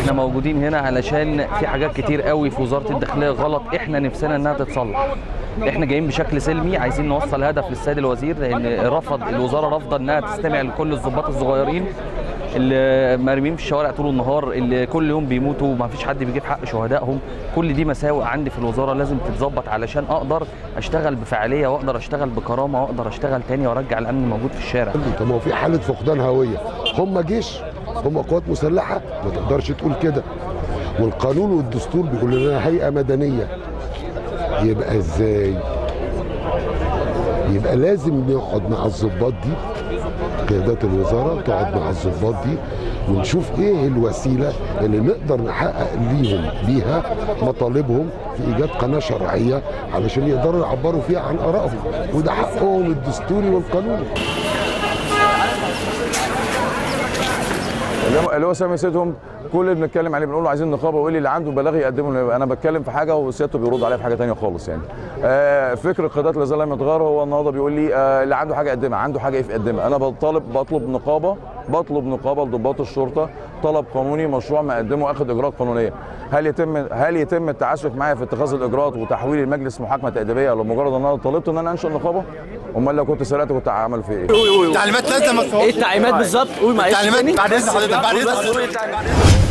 احنا موجودين هنا علشان في حاجات كتير قوي في وزاره الداخليه غلط احنا نفسنا انها تتصلح احنا جايين بشكل سلمي عايزين نوصل هدف للسيد الوزير لان رفض الوزاره رافضه انها تستمع لكل الضباط الصغيرين اللي مرميين في الشوارع طول النهار اللي كل يوم بيموتوا وما فيش حد بيجيب حق شهدائهم كل دي مساوئ عندي في الوزاره لازم تتظبط علشان اقدر اشتغل بفعاليه واقدر اشتغل بكرامه واقدر اشتغل تاني وارجع الامن موجود في الشارع طب ما هو في حاله فقدان هويه هم جيش هم قوات مسلحه ما تقدرش تقول كده والقانون والدستور بيقول لنا هيئه مدنيه يبقى ازاي يبقى لازم نقعد مع الضباط دي قيادات الوزاره تقعد مع الضباط دي ونشوف ايه الوسيله اللي نقدر نحقق ليهم بيها مطالبهم في ايجاد قناه شرعيه علشان يقدروا يعبروا فيها عن ارائهم وده حقهم الدستوري والقانوني اللي هو- اللي هو سامي سيدهم كل اللي بنتكلم عليه بنقول له عايزين نقابه ويقول لي اللي عنده بلاغ يقدمه لنا. انا بتكلم في حاجه وسيادته بيرد عليا في حاجه ثانيه خالص يعني آه فكر القيادات اللي لم يتغير هو النهارده بيقول لي آه اللي عنده حاجه يقدمها عنده حاجه يقدمها انا بطالب بطلب نقابه بطلب نقابه لضباط الشرطه طلب قانوني مشروع مقدمه اخذ اجراءات قانونيه هل يتم هل يتم التعسف معايا في اتخاذ الاجراءات وتحويل المجلس محاكمه تاديبيه لمجرد ان انا طلبت ان انا انشئ نقابه امال لو كنت سرقت كنت هعمل في ايه تعليمات لازم ايه التعليمات بالظبط قول معلش تعليمات تاني. بعد اذن حضرتك بعد قول اذن بس قول حضرتك التعليمات.